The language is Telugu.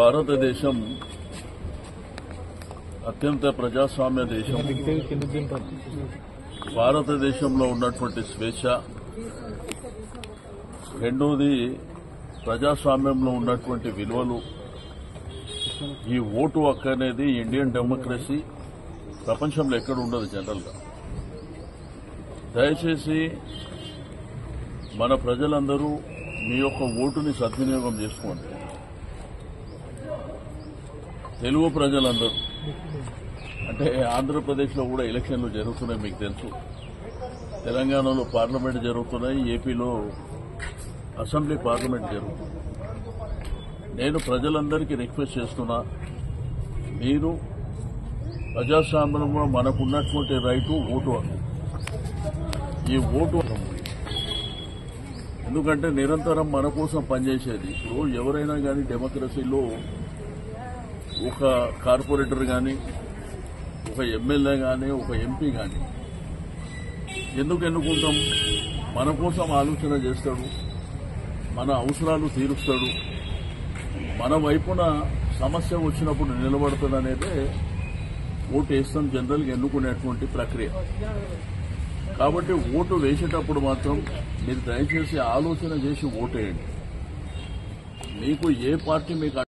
భారతదేశం అత్యంత ప్రజాస్వామ్య దేశం భారతదేశంలో ఉన్నటువంటి స్వేచ్ఛ రెండోది ప్రజాస్వామ్యంలో ఉన్నటువంటి విలువలు ఈ ఓటు హక్కు అనేది ఇండియన్ డెమోక్రసీ ప్రపంచంలో ఎక్కడ ఉండదు జనరల్గా దయచేసి మన ప్రజలందరూ మీ యొక్క ఓటుని సద్వినియోగం చేసుకోండి తెలుగు ప్రజలందరూ అంటే ఆంధ్రప్రదేశ్లో కూడా ఎలక్షన్లు జరుగుతున్నాయి మీకు తెలుసు తెలంగాణలో పార్లమెంట్ జరుగుతున్నాయి ఏపీలో అసెంబ్లీ పార్లమెంట్ జరుగుతుంది నేను ప్రజలందరికీ రిక్వెస్ట్ చేస్తున్నా మీరు ప్రజాస్వామ్యంలో మనకున్నటువంటి రైటు ఓటు హక్కు ఈ ఓటు హక్కు ఎందుకంటే నిరంతరం మన కోసం పనిచేసేది ఇప్పుడు ఎవరైనా కానీ డెమోక్రసీలో ఒక కార్పొరేటర్ కానీ ఒక ఎమ్మెల్యే కానీ ఒక ఎంపీ కానీ ఎందుకు ఎన్నుకుంటాం మన కోసం ఆలోచన చేస్తాడు మన అవసరాలు తీరుస్తాడు మన వైపున సమస్య వచ్చినప్పుడు నిలబడతాడు అనేదే ఓటు వేస్తాం జనరల్గా ఎన్నుకునేటువంటి ప్రక్రియ కాబట్టి ఓటు వేసేటప్పుడు మాత్రం మీరు దయచేసి ఆలోచన చేసి ఓటేయండి మీకు ఏ పార్టీ మీకు